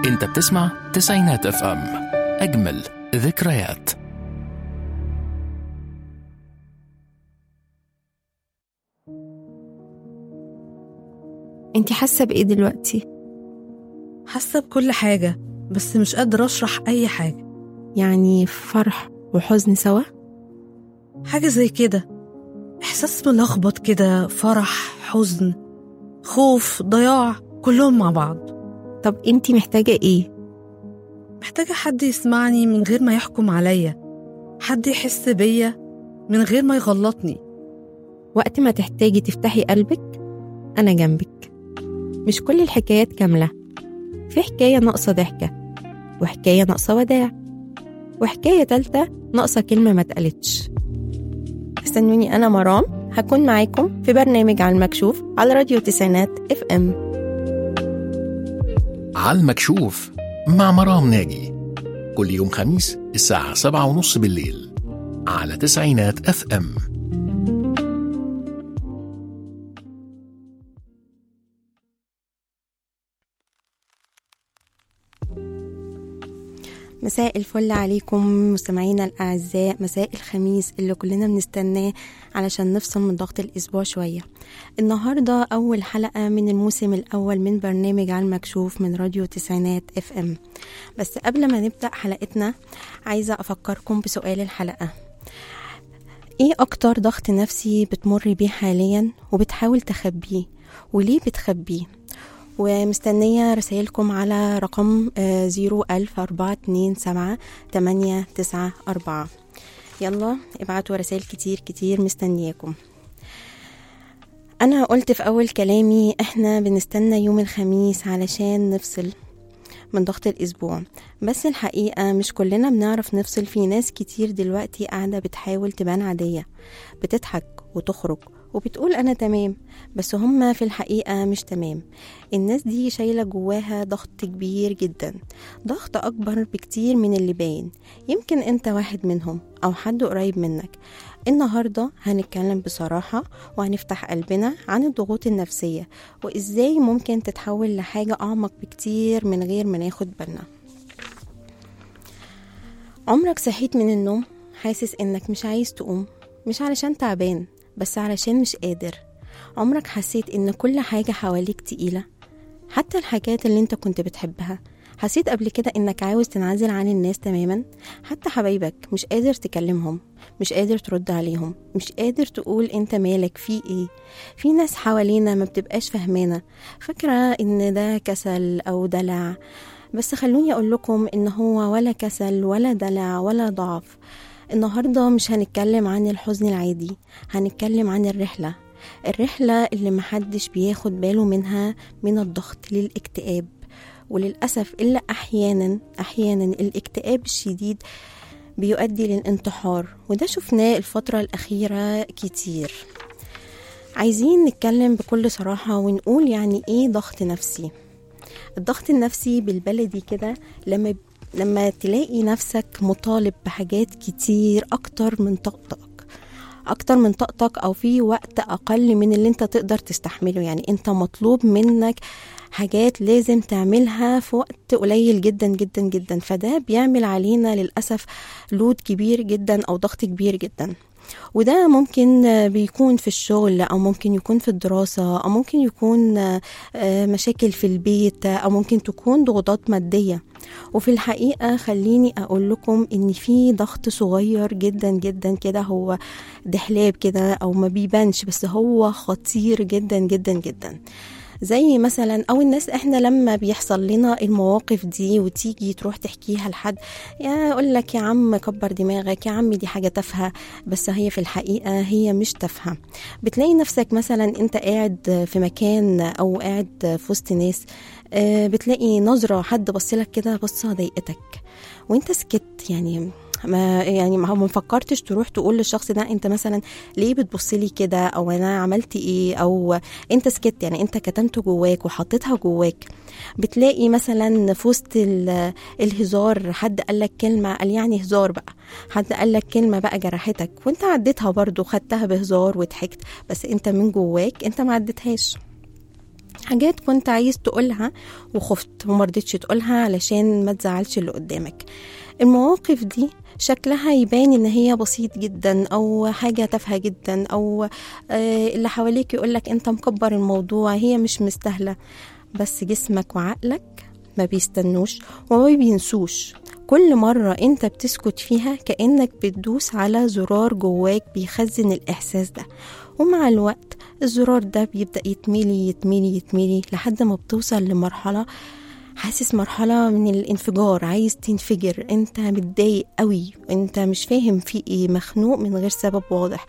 انت بتسمع تسعينات اف ام اجمل ذكريات انتي حاسة بإيه دلوقتي؟ حاسة بكل حاجة بس مش قادرة أشرح أي حاجة يعني فرح وحزن سوا؟ حاجة زي كده إحساس ملخبط كده فرح حزن خوف ضياع كلهم مع بعض طب انتي محتاجة ايه؟ محتاجة حد يسمعني من غير ما يحكم عليا حد يحس بيا من غير ما يغلطني وقت ما تحتاجي تفتحي قلبك أنا جنبك مش كل الحكايات كاملة في حكاية ناقصة ضحكة وحكاية ناقصة وداع وحكاية تالتة ناقصة كلمة ما اتقالتش استنوني أنا مرام هكون معاكم في برنامج على المكشوف على راديو تسعينات اف ام على المكشوف مع مرام ناجي كل يوم خميس الساعة سبعة ونص بالليل على تسعينات اف ام مساء الفل عليكم مستمعينا الأعزاء مساء الخميس اللي كلنا بنستناه علشان نفصل من ضغط الأسبوع شوية النهاردة أول حلقة من الموسم الأول من برنامج على المكشوف من راديو تسعينات اف ام بس قبل ما نبدأ حلقتنا عايزة أفكركم بسؤال الحلقة ايه أكتر ضغط نفسي بتمر بيه حاليا وبتحاول تخبيه وليه بتخبيه ومستنية رسائلكم على رقم زيرو ألف أربعة اتنين سبعة تمانية تسعة أربعة يلا ابعتوا رسائل كتير كتير مستنياكم أنا قلت في أول كلامي إحنا بنستنى يوم الخميس علشان نفصل من ضغط الأسبوع بس الحقيقة مش كلنا بنعرف نفصل في ناس كتير دلوقتي قاعدة بتحاول تبان عادية بتضحك وتخرج وبتقول أنا تمام بس هما في الحقيقة مش تمام الناس دي شايلة جواها ضغط كبير جدا ضغط أكبر بكتير من اللي باين يمكن أنت واحد منهم أو حد قريب منك النهاردة هنتكلم بصراحة وهنفتح قلبنا عن الضغوط النفسية وإزاي ممكن تتحول لحاجة أعمق بكتير من غير ما ناخد بالنا عمرك صحيت من النوم حاسس إنك مش عايز تقوم مش علشان تعبان بس علشان مش قادر عمرك حسيت ان كل حاجة حواليك تقيلة حتى الحاجات اللي انت كنت بتحبها حسيت قبل كده انك عاوز تنعزل عن الناس تماما حتى حبايبك مش قادر تكلمهم مش قادر ترد عليهم مش قادر تقول انت مالك في ايه في ناس حوالينا ما بتبقاش فهمانة فاكرة ان ده كسل او دلع بس خلوني اقول لكم ان هو ولا كسل ولا دلع ولا ضعف النهاردة مش هنتكلم عن الحزن العادي هنتكلم عن الرحلة الرحلة اللي محدش بياخد باله منها من الضغط للاكتئاب وللأسف إلا أحيانا أحيانا الاكتئاب الشديد بيؤدي للانتحار وده شفناه الفترة الأخيرة كتير عايزين نتكلم بكل صراحة ونقول يعني إيه ضغط نفسي الضغط النفسي بالبلدي كده لما لما تلاقي نفسك مطالب بحاجات كتير أكتر من طاقتك أكتر من طاقتك أو في وقت أقل من اللي أنت تقدر تستحمله يعني أنت مطلوب منك حاجات لازم تعملها في وقت قليل جدا جدا جدا فده بيعمل علينا للأسف لود كبير جدا أو ضغط كبير جدا وده ممكن بيكون في الشغل او ممكن يكون في الدراسه او ممكن يكون مشاكل في البيت او ممكن تكون ضغوطات ماديه وفي الحقيقه خليني اقول لكم ان في ضغط صغير جدا جدا كده هو دحلاب كده او ما بيبانش بس هو خطير جدا جدا جدا زي مثلا او الناس احنا لما بيحصل لنا المواقف دي وتيجي تروح تحكيها لحد يا اقول لك يا عم كبر دماغك يا عم دي حاجه تافهه بس هي في الحقيقه هي مش تافهه بتلاقي نفسك مثلا انت قاعد في مكان او قاعد في وسط ناس بتلاقي نظره حد بصلك كده بصه ضايقتك وانت سكت يعني ما يعني ما ما فكرتش تروح تقول للشخص ده انت مثلا ليه بتبص لي كده او انا عملت ايه او انت سكت يعني انت كتمته جواك وحطيتها جواك بتلاقي مثلا في وسط الهزار حد قال لك كلمه قال يعني هزار بقى حد قال لك كلمه بقى جرحتك وانت عديتها برضو خدتها بهزار وضحكت بس انت من جواك انت ما عديتهاش حاجات كنت عايز تقولها وخفت ومرضتش تقولها علشان ما تزعلش اللي قدامك المواقف دي شكلها يبان ان هي بسيط جدا او حاجة تافهة جدا او آه، اللي حواليك يقولك انت مكبر الموضوع هي مش مستاهلة بس جسمك وعقلك ما بيستنوش وما بينسوش كل مرة انت بتسكت فيها كأنك بتدوس على زرار جواك بيخزن الإحساس ده ومع الوقت الزرار ده بيبدأ يتملي يتملي يتملي لحد ما بتوصل لمرحلة حاسس مرحلة من الانفجار عايز تنفجر انت متضايق قوي انت مش فاهم في ايه مخنوق من غير سبب واضح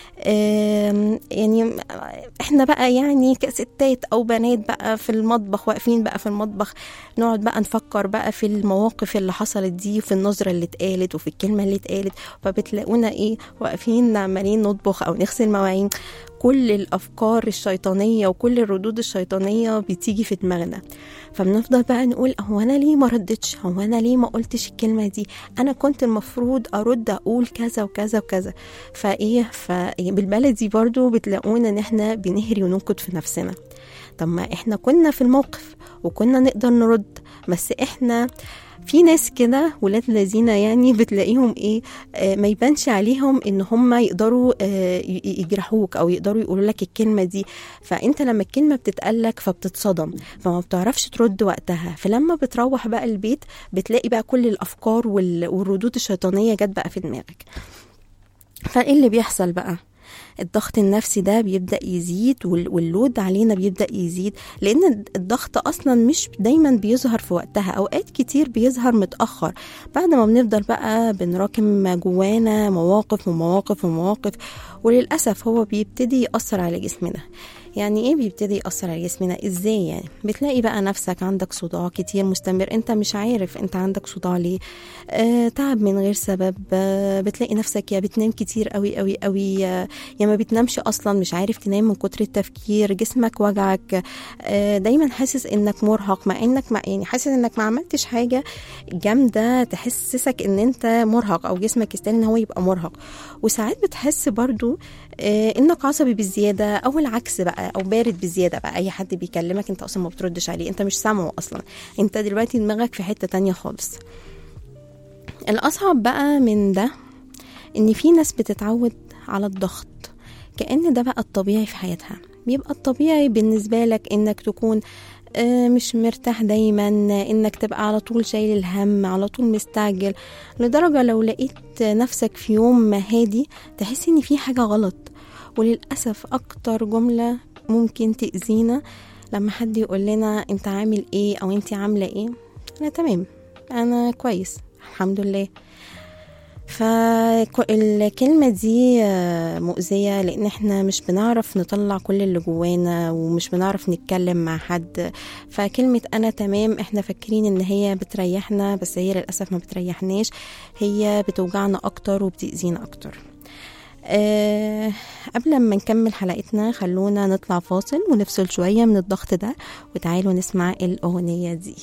آم، يعني احنا بقى يعني كستات او بنات بقى في المطبخ واقفين بقى في المطبخ نقعد بقى نفكر بقى في المواقف اللي حصلت دي وفي النظرة اللي اتقالت وفي الكلمة اللي اتقالت فبتلاقونا ايه واقفين عمالين نطبخ او نغسل مواعين كل الافكار الشيطانية وكل الردود الشيطانية بتيجي في دماغنا فبنفضل بقى نقول هو انا ليه ما ردتش هو انا ليه ما قلتش الكلمة دي انا كنت المفروض ارد اقول كذا وكذا وكذا فايه فبالبلدي برضو بتلاقونا ان احنا بنهري وننكد في نفسنا طب ما احنا كنا في الموقف وكنا نقدر نرد بس احنا في ناس كده ولاد الذين يعني بتلاقيهم ايه آه ما يبانش عليهم ان هم يقدروا آه ي- يجرحوك او يقدروا يقولوا لك الكلمه دي فانت لما الكلمه بتتقالك فبتتصدم فما بتعرفش ترد وقتها فلما بتروح بقى البيت بتلاقي بقى كل الافكار وال- والردود الشيطانيه جت بقى في دماغك فايه اللي بيحصل بقى الضغط النفسي ده بيبدأ يزيد وال- واللود علينا بيبدأ يزيد لأن الضغط أصلا مش دايما بيظهر في وقتها أوقات كتير بيظهر متأخر بعد ما بنفضل بقى بنراكم جوانا مواقف ومواقف ومواقف وللأسف هو بيبتدي يأثر على جسمنا يعني ايه بيبتدي يأثر على جسمنا ازاي يعني بتلاقي بقى نفسك عندك صداع كتير مستمر انت مش عارف انت عندك صداع ليه آه تعب من غير سبب آه بتلاقي نفسك يا بتنام كتير قوي قوي قوي آه يا ما بتنامش اصلا مش عارف تنام من كتر التفكير جسمك وجعك آه دايما حاسس انك مرهق مع انك مع يعني حاسس انك ما عملتش حاجه جامده تحسسك ان انت مرهق او جسمك يستاهل ان هو يبقى مرهق وساعات بتحس برضو آه انك عصبي بالزياده او العكس بقى او بارد بزياده بقى اي حد بيكلمك انت اصلا ما بتردش عليه انت مش سامعه اصلا انت دلوقتي دماغك في حته تانية خالص الاصعب بقى من ده ان في ناس بتتعود على الضغط كأن ده بقى الطبيعي في حياتها بيبقى الطبيعي بالنسبة لك انك تكون آه، مش مرتاح دايما انك تبقى على طول شايل الهم على طول مستعجل لدرجة لو لقيت نفسك في يوم ما هادي تحس ان في حاجة غلط وللأسف اكتر جملة ممكن تأذينا لما حد يقول لنا انت عامل ايه او انت عاملة ايه انا تمام انا كويس الحمد لله فالكلمة دي آه، مؤذية لأن احنا مش بنعرف نطلع كل اللي جوانا ومش بنعرف نتكلم مع حد فكلمة أنا تمام احنا فاكرين إن هي بتريحنا بس هي للأسف ما بتريحناش هي بتوجعنا أكتر وبتأذينا أكتر أه قبل ما نكمل حلقتنا خلونا نطلع فاصل ونفصل شوية من الضغط ده وتعالوا نسمع الأغنية دي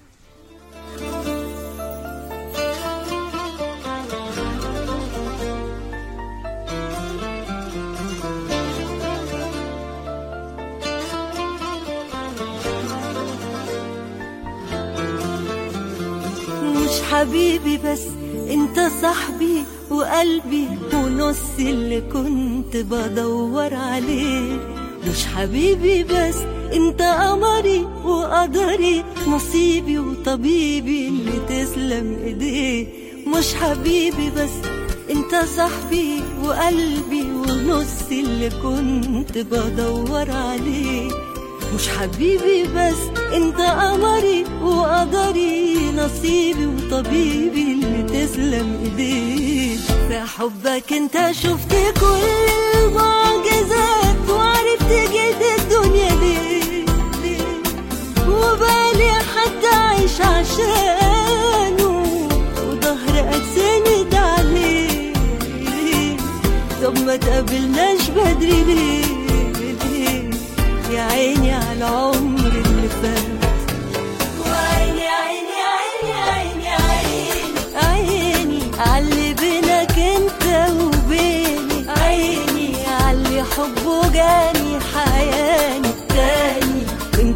مش حبيبي بس انت صاحبي وقلبي ونص اللي كنت بدور عليه مش حبيبي بس انت قمري وقدري نصيبي وطبيبي اللي تسلم ايديه مش حبيبي بس انت صاحبي وقلبي ونص اللي كنت بدور عليه مش حبيبي بس انت قمري وقدري نصيبي وطبيبي اللي تسلم ايديك في حبك انت شفت كل المعجزات وعرفت جيت الدنيا ليه ليه وبالي حد عايش عشانه وظهر اتسند عليه طب ما تقابلناش بدري ليه ليه يا عيني على العمر اللي فات وعيني عيني عيني عيني عيني عيني عاللي بينك انت وبيني عيني عاللي حبه جاني حياني تاني من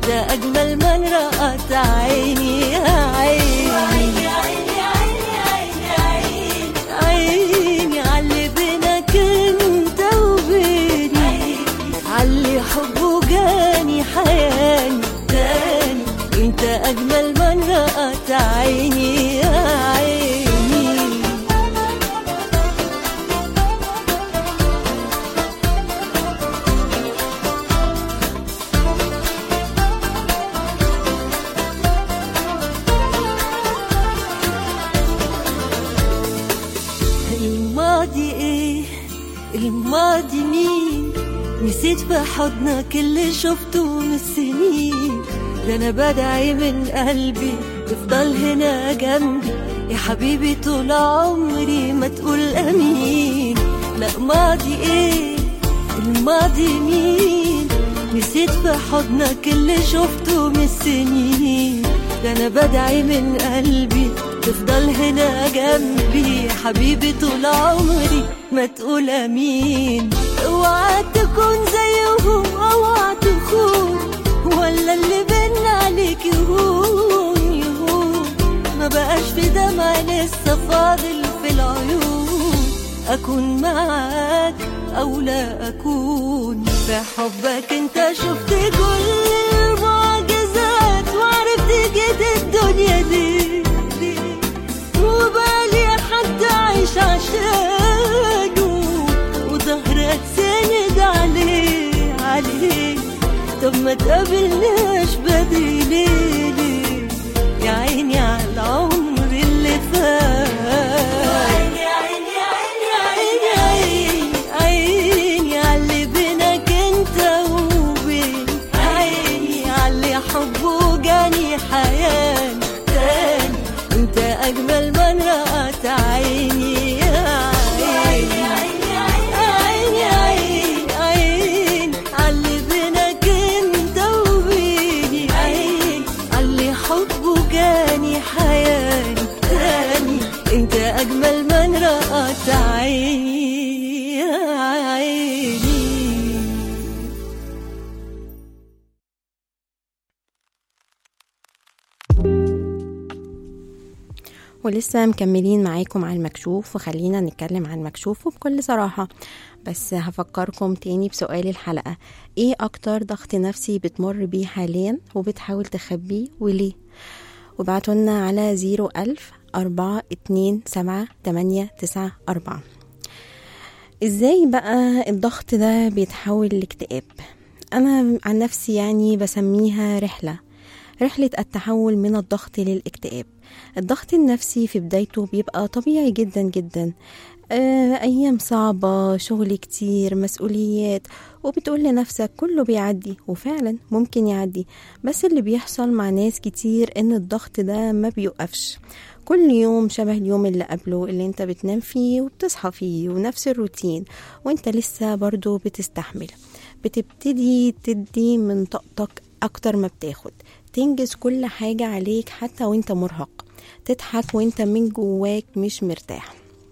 وجاني حياني تاني انت اجمل من رأت عيني يا عيني الماضي ايه الماضي مين نسيت في حضنك اللي شفته من السنين ده انا بدعي من قلبي تفضل هنا جنبي يا حبيبي طول عمري ما تقول امين لا ماضي ايه الماضي مين نسيت في حضنك اللي شفته من السنين ده انا بدعي من قلبي تفضل هنا جنبي يا حبيبي طول عمري ما تقول امين اوعى تكون زيهم اوعى تخون ولا اللي بينا عليك يهون يهون ما بقاش في دمع لسه فاضل في العيون اكون معاك او لا اكون في حبك انت شفت كل المعجزات وعرفت كده الدنيا دي, دي وبالي حد عايش عشانه وظهرك سند عليه عليه طب ما تقابلناش بدري ليه ليه يا عيني على العمر اللي فات عيني عيني عيني عيني عيني على اللي بينك انت وبين عيني على اللي حبه جاني حياني تاني انت اجمل من رأت عيني يا عيني عيني عيني عيني عيني على اللي بينك انت وبيني عيني على اللي حبه جاني حياني تاني انت اجمل من رأت عيني يا عيني ولسه مكملين معاكم على المكشوف وخلينا نتكلم عن المكشوف وبكل صراحة بس هفكركم تاني بسؤال الحلقة ايه اكتر ضغط نفسي بتمر بيه حاليا وبتحاول تخبيه وليه وبعتولنا على زيرو ألف أربعة اتنين سبعة تمانية تسعة أربعة ازاي بقى الضغط ده بيتحول لاكتئاب انا عن نفسي يعني بسميها رحله رحله التحول من الضغط للاكتئاب الضغط النفسي في بدايته بيبقى طبيعي جدا جدا آه، أيام صعبة شغل كتير مسؤوليات وبتقول لنفسك كله بيعدي وفعلا ممكن يعدي بس اللي بيحصل مع ناس كتير إن الضغط ده ما بيوقفش كل يوم شبه اليوم اللي قبله اللي انت بتنام فيه وبتصحى فيه ونفس الروتين وانت لسه برضو بتستحمل بتبتدي تدي من طاقتك أكتر ما بتاخد تنجز كل حاجة عليك حتى وانت مرهق تضحك وانت من جواك مش مرتاح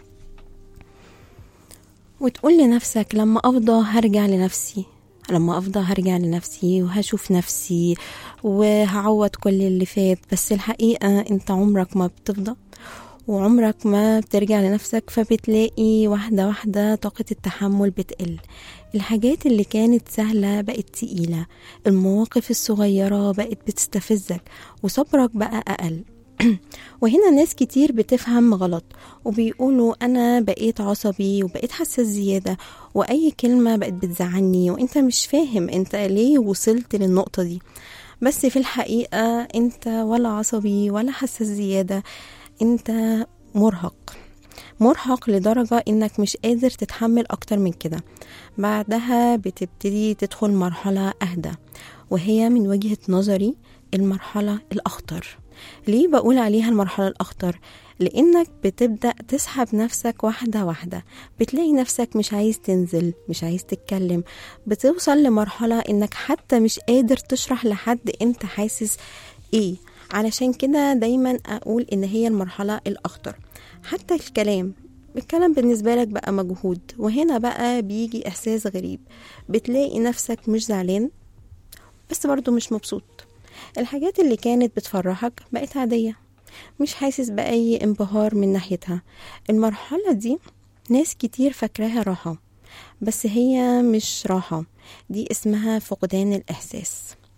وتقول لنفسك لما أفضى هرجع لنفسي لما أفضى هرجع لنفسي وهشوف نفسي وهعوض كل اللي فات بس الحقيقة انت عمرك ما بتفضى وعمرك ما بترجع لنفسك فبتلاقي واحدة واحدة طاقة التحمل بتقل الحاجات اللي كانت سهلة بقت تقيلة المواقف الصغيرة بقت بتستفزك وصبرك بقى أقل وهنا ناس كتير بتفهم غلط وبيقولوا أنا بقيت عصبي وبقيت حساس زيادة وأي كلمة بقت بتزعلني وأنت مش فاهم أنت ليه وصلت للنقطة دي بس في الحقيقة أنت ولا عصبي ولا حساس زيادة أنت مرهق مرهق لدرجة إنك مش قادر تتحمل أكتر من كده بعدها بتبتدي تدخل مرحلة أهدى وهي من وجهة نظري المرحلة الأخطر ليه بقول عليها المرحلة الأخطر؟ لأنك بتبدأ تسحب نفسك واحدة واحدة بتلاقي نفسك مش عايز تنزل مش عايز تتكلم بتوصل لمرحلة إنك حتى مش قادر تشرح لحد أنت حاسس إيه علشان كده دايما أقول إن هي المرحلة الأخطر حتى الكلام الكلام بالنسبة لك بقى مجهود وهنا بقى بيجي إحساس غريب بتلاقي نفسك مش زعلان بس برضو مش مبسوط الحاجات اللي كانت بتفرحك بقت عادية مش حاسس بأي انبهار من ناحيتها المرحلة دي ناس كتير فاكراها راحة بس هي مش راحة دي اسمها فقدان الإحساس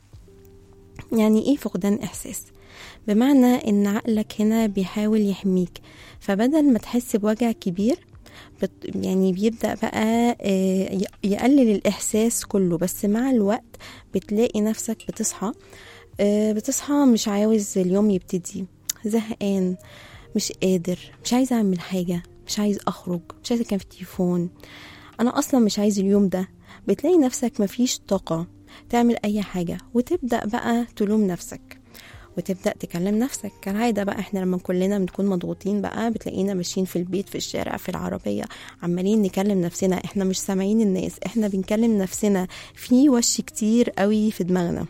يعني ايه فقدان إحساس؟ بمعنى ان عقلك هنا بيحاول يحميك فبدل ما تحس بوجع كبير بت يعني بيبدأ بقى آه، ي- يقلل الإحساس كله بس مع الوقت بتلاقي نفسك بتصحى آه، بتصحى مش عاوز اليوم يبتدي زهقان مش قادر مش عايز أعمل حاجة مش عايز أخرج مش عايز أكلم في التليفون أنا أصلا مش عايز اليوم ده بتلاقي نفسك مفيش طاقة تعمل أي حاجة وتبدأ بقى تلوم نفسك وتبدأ تكلم نفسك كالعادة بقى احنا لما كلنا بنكون مضغوطين بقى بتلاقينا ماشيين في البيت في الشارع في العربية عمالين نكلم نفسنا احنا مش سامعين الناس احنا بنكلم نفسنا في وش كتير قوي في دماغنا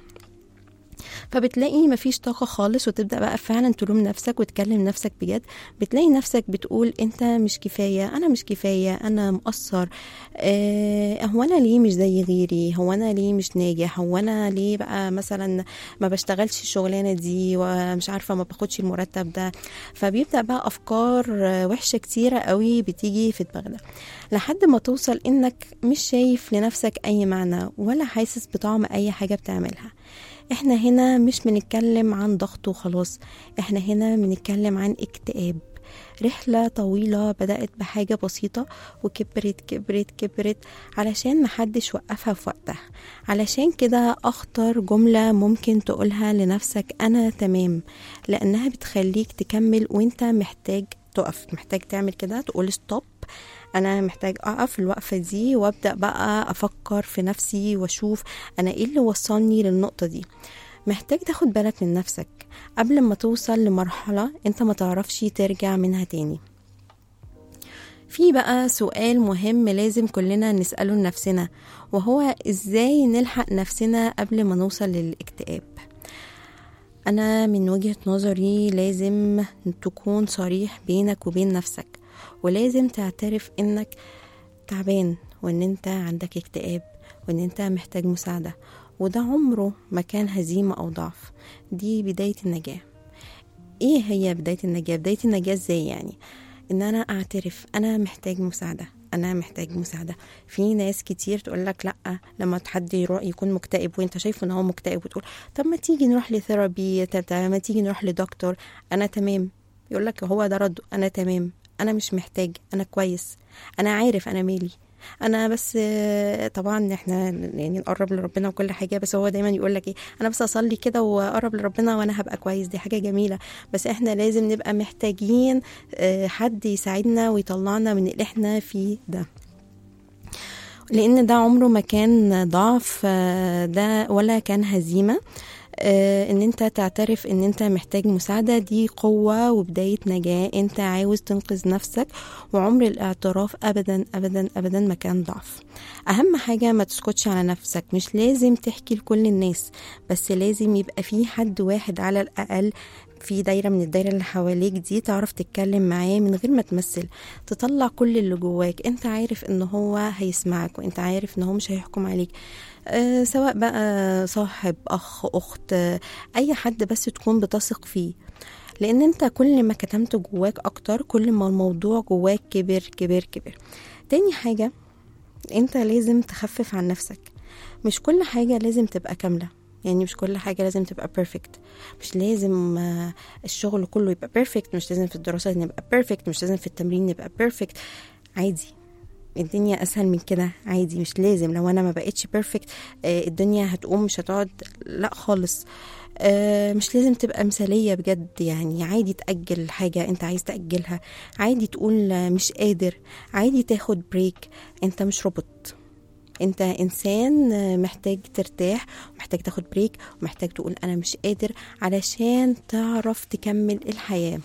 فبتلاقي مفيش طاقة خالص وتبدأ بقى فعلا تلوم نفسك وتكلم نفسك بجد بتلاقي نفسك بتقول انت مش كفاية انا مش كفاية انا مقصر اه هو انا ليه مش زي غيري هو انا ليه مش ناجح هو انا ليه بقى مثلا ما بشتغلش الشغلانة دي ومش عارفة ما باخدش المرتب ده فبيبدأ بقى افكار آه، وحشة كتيرة قوي بتيجي في دماغنا لحد ما توصل انك مش شايف لنفسك اي معنى ولا حاسس بطعم اي حاجة بتعملها احنا هنا مش بنتكلم عن ضغط وخلاص احنا هنا بنتكلم عن اكتئاب رحلة طويلة بدأت بحاجة بسيطة وكبرت كبرت كبرت علشان محدش وقفها في وقتها علشان كده أخطر جملة ممكن تقولها لنفسك أنا تمام لأنها بتخليك تكمل وانت محتاج تقف محتاج تعمل كده تقول ستوب انا محتاج اقف الوقفه دي وابدا بقى افكر في نفسي واشوف انا ايه اللي وصلني للنقطه دي محتاج تاخد بالك من نفسك قبل ما توصل لمرحله انت ما تعرفش ترجع منها تاني في بقى سؤال مهم لازم كلنا نسأله لنفسنا وهو ازاي نلحق نفسنا قبل ما نوصل للاكتئاب أنا من وجهة نظري لازم تكون صريح بينك وبين نفسك ولازم تعترف إنك تعبان وإن أنت عندك اكتئاب وإن أنت محتاج مساعدة وده عمره ما كان هزيمة أو ضعف دي بداية النجاة إيه هي بداية النجاة؟ بداية النجاة إزاي يعني؟ إن أنا أعترف أنا محتاج مساعدة أنا محتاج مساعدة في ناس كتير تقول لك لأ لما حد يروح يكون مكتئب وأنت شايفه إن هو مكتئب وتقول طب ما تيجي نروح لثيرابي طب ما تيجي نروح لدكتور أنا تمام يقول لك هو ده رده أنا تمام أنا مش محتاج أنا كويس أنا عارف أنا مالي انا بس آه، طبعا احنا يعني نقرب لربنا وكل حاجه بس هو دايما يقول لك ايه انا بس اصلي كده واقرب لربنا وانا هبقى كويس دي حاجه جميله بس احنا لازم نبقى محتاجين آه، حد يساعدنا ويطلعنا من اللي احنا فيه ده لان ده عمره ما كان ضعف آه، ده ولا كان هزيمه آه، ان انت تعترف ان انت محتاج مساعدة دي قوة وبداية نجاة انت عاوز تنقذ نفسك وعمر الاعتراف ابدا ابدا ابدا ما كان ضعف اهم حاجة ما تسكتش على نفسك مش لازم تحكي لكل الناس بس لازم يبقى في حد واحد على الاقل في دايرة من الدايرة اللي حواليك دي تعرف تتكلم معاه من غير ما تمثل تطلع كل اللي جواك انت عارف ان هو هيسمعك وانت عارف ان هو مش هيحكم عليك آه، سواء بقى صاحب اخ اخت آه، اي حد بس تكون بتثق فيه لان انت كل ما كتمت جواك اكتر كل ما الموضوع جواك كبر كبر كبر تاني حاجة انت لازم تخفف عن نفسك مش كل حاجة لازم تبقى كاملة يعني مش كل حاجة لازم تبقى بيرفكت مش لازم آه، الشغل كله يبقى بيرفكت مش لازم في الدراسة نبقى بيرفكت مش لازم في التمرين نبقى بيرفكت عادي الدنيا اسهل من كده عادي مش لازم لو انا ما بقتش بيرفكت الدنيا هتقوم مش هتقعد لا خالص آه، مش لازم تبقى مثالية بجد يعني عادي تأجل حاجة انت عايز تأجلها عادي تقول آه، مش قادر عادي تاخد بريك انت مش روبوت انت انسان آه، محتاج ترتاح ومحتاج تاخد بريك ومحتاج تقول انا مش قادر علشان تعرف تكمل الحياه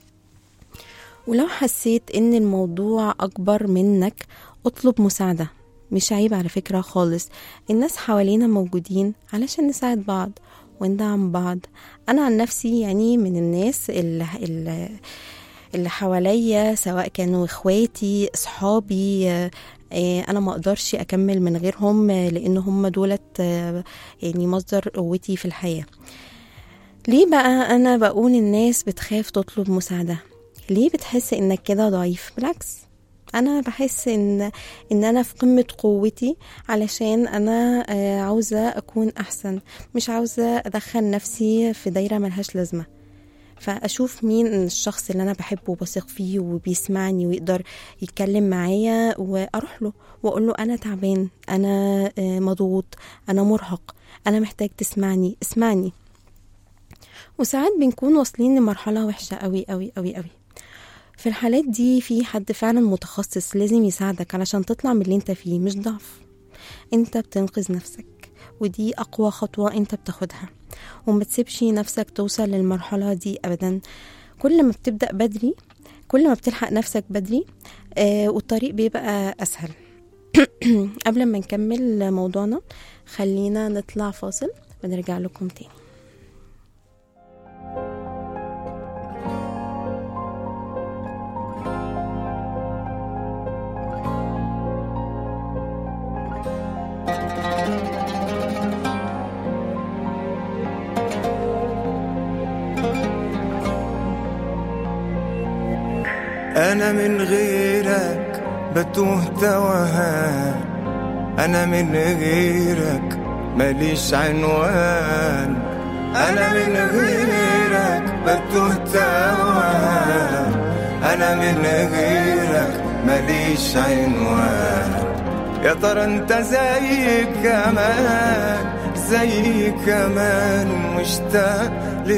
ولو حسيت ان الموضوع اكبر منك اطلب مساعدة مش عيب على فكرة خالص الناس حوالينا موجودين علشان نساعد بعض وندعم بعض انا عن نفسي يعني من الناس اللي, اللي, اللي حواليا سواء كانوا اخواتي اصحابي آه، آه، انا ما اقدرش اكمل من غيرهم آه، لان هم دولت آه، يعني مصدر قوتي في الحياه ليه بقى انا بقول الناس بتخاف تطلب مساعده ليه بتحس انك كده ضعيف بالعكس انا بحس ان ان انا في قمه قوتي علشان انا آه، عاوزه اكون احسن مش عاوزه ادخل نفسي في دايره ملهاش لازمه فاشوف مين الشخص اللي انا بحبه وبثق فيه وبيسمعني ويقدر يتكلم معايا واروح له واقول له انا تعبان انا آه، مضغوط انا مرهق انا محتاج تسمعني اسمعني وساعات بنكون واصلين لمرحله وحشه قوي قوي قوي قوي في الحالات دي في حد فعلا متخصص لازم يساعدك علشان تطلع من اللي انت فيه مش ضعف انت بتنقذ نفسك ودي اقوى خطوه انت بتاخدها وما تسيبش نفسك توصل للمرحله دي ابدا كل ما بتبدا بدري كل ما بتلحق نفسك بدري آه والطريق بيبقى اسهل قبل ما نكمل موضوعنا خلينا نطلع فاصل ونرجع لكم تاني أنا من غيرك بتوه توهان أنا من غيرك ماليش عنوان أنا من غيرك بتوه توهان أنا من غيرك ماليش عنوان يا ترى انت زي كمان زي كمان مشتاق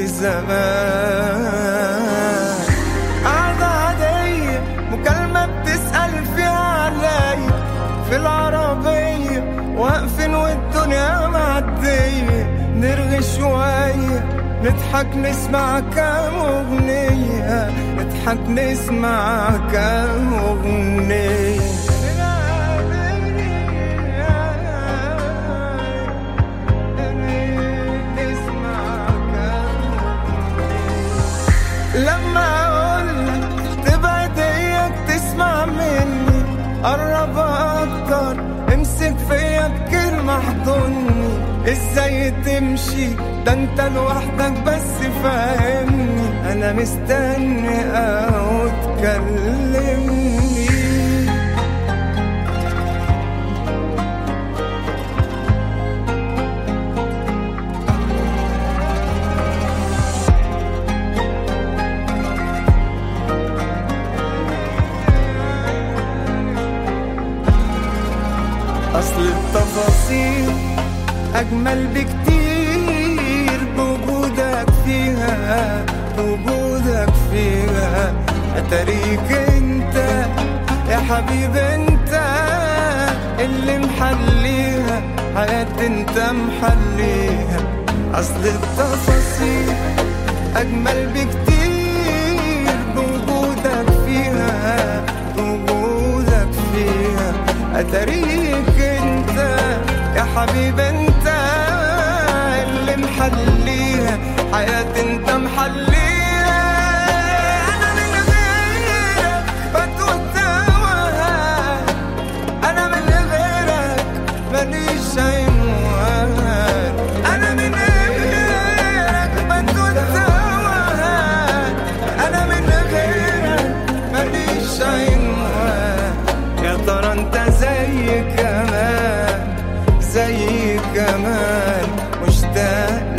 لزمان قعدة عادية مكالمة بتسأل فيها عليا في العربية واقفين والدنيا معدية نرغي شوية نضحك نسمع كام أغنية نضحك نسمع كام أغنية نسمع كام لما اقولك تبعد اياك تسمع مني قرب اكتر امسك فيا بكلمة احضني ازاي تمشي ده انت لوحدك بس فاهمني انا مستني او تكلمني أصل التفاصيل أجمل بكتير بوجودك فيها بوجودك فيها أتاريك أنت يا حبيب أنت اللي محليها حياتي أنت محليها أصل التفاصيل أجمل بكتير بوجودك فيها بوجودك فيها أتاريك أنت يا حبيب أنت اللي محليها حياتي أنت محليها أنا من غيرك بتوه توهان أنا من غيرك ماليش عنوان أنا من غيرك بتوه توهان أنا من غيرك ماليش عنوان يا ترى أنت زي كمان زي كمان مشتاق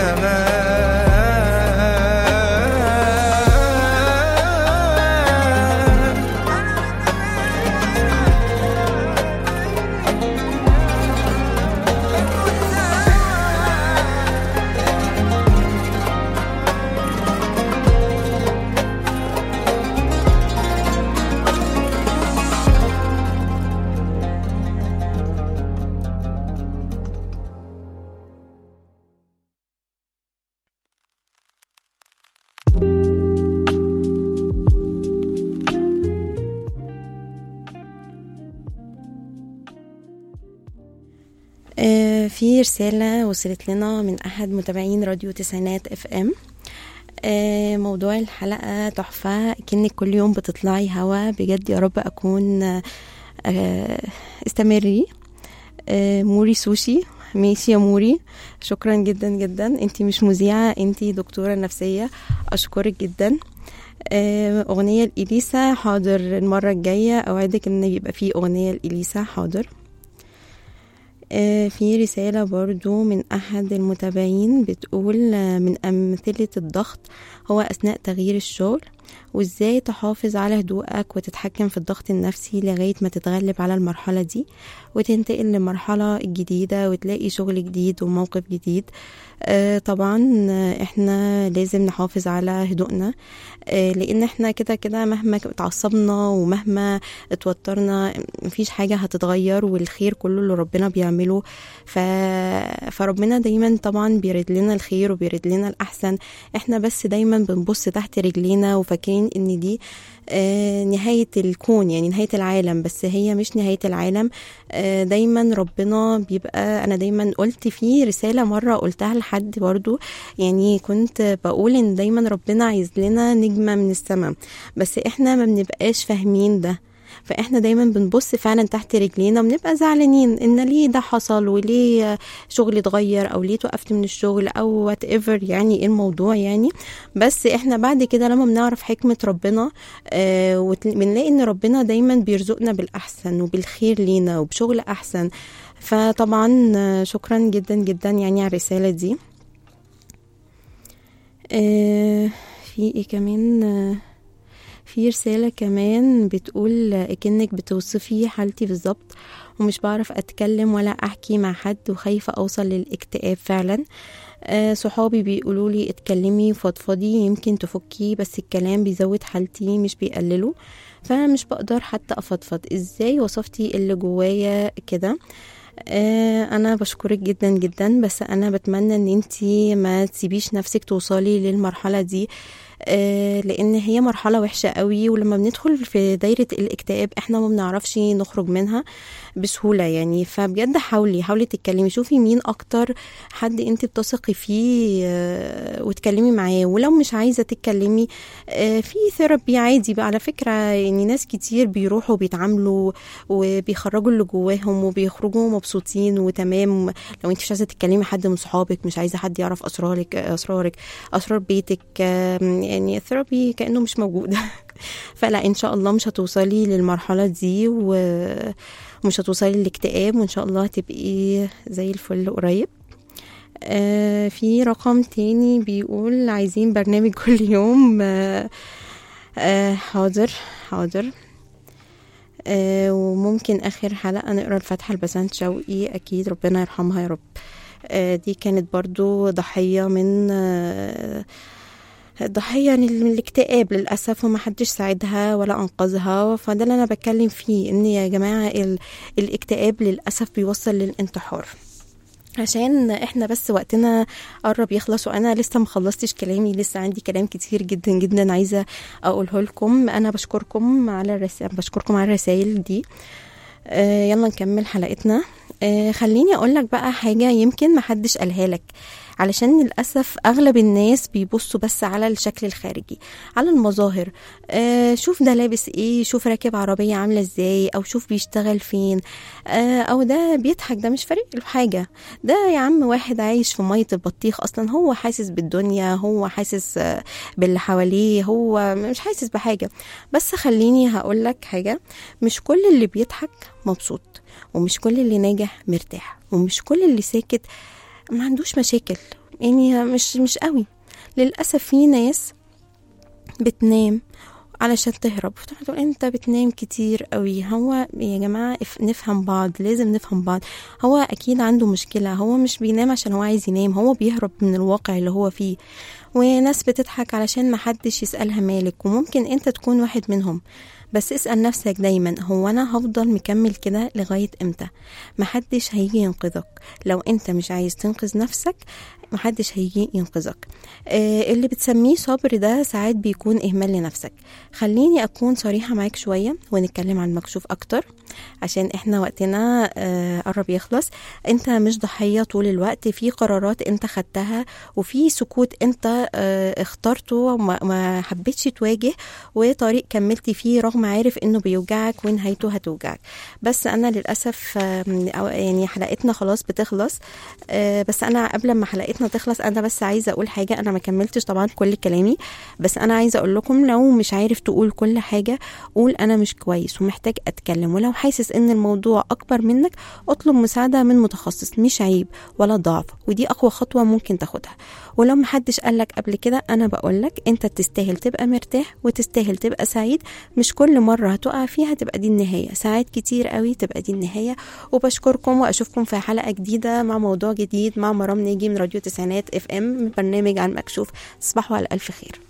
لزمان آه، في رسالة وصلت لنا من أحد متابعين راديو تسعينات اف ام آه، موضوع الحلقة تحفة كأنك كل يوم بتطلعي هوا بجد يا رب أكون آه، استمري آه، موري سوشي ماشي يا موري شكرا جدا جدا انتي مش مذيعة انتي دكتورة نفسية أشكرك جدا آه، أغنية لإليسا حاضر المرة الجاية أوعدك إن يبقى في أغنية لإليسا حاضر آه، في رسالة برضو من أحد المتابعين بتقول آه، من أمثلة الضغط هو أثناء تغيير الشغل وإزاي تحافظ على هدوءك وتتحكم في الضغط النفسي لغاية ما تتغلب على المرحلة دي وتنتقل للمرحلة الجديدة وتلاقي شغل جديد وموقف جديد آه، طبعا آه، احنا لازم نحافظ على هدوءنا آه، لان احنا كده كده مهما اتعصبنا ومهما اتوترنا مفيش حاجة هتتغير والخير كله اللي ربنا بيعمله ف... فربنا دايما طبعا بيرد لنا الخير وبيرد لنا الأحسن احنا بس دايما بنبص تحت رجلينا وفاكرين ان دي آه، نهاية الكون يعني نهاية العالم بس هي مش نهاية العالم آه، دايما ربنا بيبقى أنا دايما قلت في رسالة مرة قلتها لحد برضو يعني كنت بقول إن دايما ربنا عايز لنا نجمة من السماء بس إحنا ما بنبقاش فاهمين ده فاحنا دايما بنبص فعلا تحت رجلينا وبنبقى زعلانين ان ليه ده حصل وليه شغلي اتغير او ليه توقفت من الشغل او وات ايفر يعني ايه الموضوع يعني بس احنا بعد كده لما بنعرف حكمة ربنا آه وت- بنلاقي ان ربنا دايما بيرزقنا بالاحسن وبالخير لينا وبشغل احسن فطبعا آه، شكرا جدا جدا يعني على الرسالة دي آه في ايه كمان آه في رسالة كمان بتقول كأنك بتوصفي حالتي بالظبط ومش بعرف أتكلم ولا أحكي مع حد وخايفة أوصل للاكتئاب فعلا آه صحابي بيقولوا لي اتكلمي وفضفضي يمكن تفكي بس الكلام بيزود حالتي مش بيقلله فأنا مش بقدر حتى أفضفض إزاي وصفتي اللي جوايا كده آه، انا بشكرك جدا جدا بس انا بتمنى ان انتي ما تسيبيش نفسك توصلي للمرحله دي آه، لان هي مرحله وحشه قوي ولما بندخل في دايره الاكتئاب احنا ما بنعرفش نخرج منها بسهوله يعني فبجد حاولي حاولي تتكلمي شوفي مين اكتر حد انت بتثقي فيه آه، وتكلمي معاه ولو مش عايزه تتكلمي آه، في ثيرابي عادي بقى على فكره يعني ناس كتير بيروحوا بيتعاملوا وبيخرجوا اللي جواهم وبيخرجوا مبسوطين وتمام لو انت مش عايزه تتكلمي حد من صحابك مش عايزه حد يعرف اسرارك اسرارك اسرار بيتك آم، يعني الثيرابي كانه مش موجود فلا ان شاء الله مش هتوصلي للمرحله دي و- ومش هتوصلي للاكتئاب وان شاء الله هتبقي زي الفل قريب آه في رقم تاني بيقول عايزين برنامج كل يوم آه آه حاضر حاضر آه وممكن آخر حلقة نقرا الفاتحة لبسنت شوقي أكيد ربنا يرحمها يا رب آه دي كانت برضو ضحية من آه ضحية من الاكتئاب للأسف ومحدش ساعدها ولا أنقذها فده اللي أنا بتكلم فيه إن يا جماعة ال... الاكتئاب للأسف بيوصل للانتحار عشان احنا بس وقتنا قرب يخلص وانا لسه مخلصتش كلامي لسه عندي كلام كتير جدا جدا عايزه اقوله لكم انا بشكركم على الرسائل بشكركم على الرسائل دي آه يلا نكمل حلقتنا آه خليني اقول لك بقى حاجه يمكن محدش قالها لك علشان للأسف أغلب الناس بيبصوا بس على الشكل الخارجي على المظاهر آه شوف ده لابس ايه شوف راكب عربية عاملة ازاي أو شوف بيشتغل فين آه أو ده بيضحك ده مش فارق له حاجة ده يا عم واحد عايش في مية البطيخ أصلا هو حاسس بالدنيا هو حاسس آه باللي حواليه هو مش حاسس بحاجة بس خليني هقولك حاجة مش كل اللي بيضحك مبسوط ومش كل اللي ناجح مرتاح ومش كل اللي ساكت ما عندوش مشاكل يعني مش مش قوي للاسف في ناس بتنام علشان تهرب تقول انت بتنام كتير قوي هو يا جماعة اف- نفهم بعض لازم نفهم بعض هو اكيد عنده مشكلة هو مش بينام عشان هو عايز ينام هو بيهرب من الواقع اللي هو فيه وناس بتضحك علشان محدش يسألها مالك وممكن انت تكون واحد منهم بس اسأل نفسك دايما هو أنا هفضل مكمل كده لغاية إمتى محدش هيجي ينقذك لو أنت مش عايز تنقذ نفسك محدش هيجي ينقذك آه اللي بتسميه صبر ده ساعات بيكون إهمال لنفسك خليني أكون صريحة معاك شوية ونتكلم عن المكشوف أكتر عشان إحنا وقتنا آه قرب يخلص أنت مش ضحية طول الوقت في قرارات أنت خدتها وفي سكوت أنت آه اخترته وما ما حبيتش تواجه وطريق كملت فيه رغم رغم عارف انه بيوجعك ونهايته هتوجعك بس انا للاسف آم، أو- يعني حلقتنا خلاص بتخلص آه، بس انا قبل ما حلقتنا تخلص انا بس عايزه اقول حاجه انا ما كملتش طبعا كل كلامي بس انا عايزه اقول لكم لو مش عارف تقول كل حاجه قول انا مش كويس ومحتاج اتكلم ولو حاسس ان الموضوع اكبر منك اطلب مساعده من متخصص مش عيب ولا ضعف ودي اقوى خطوه ممكن تاخدها ولو محدش قالك قبل كده انا بقولك انت تستاهل تبقى مرتاح وتستاهل تبقى سعيد مش كل مره هتقع فيها تبقى دي النهايه ساعات كتير قوي تبقى دي النهايه وبشكركم واشوفكم في حلقه جديده مع موضوع جديد مع مرام ناجي من راديو تسعينات اف ام من برنامج عن مكشوف تصبحوا على الف خير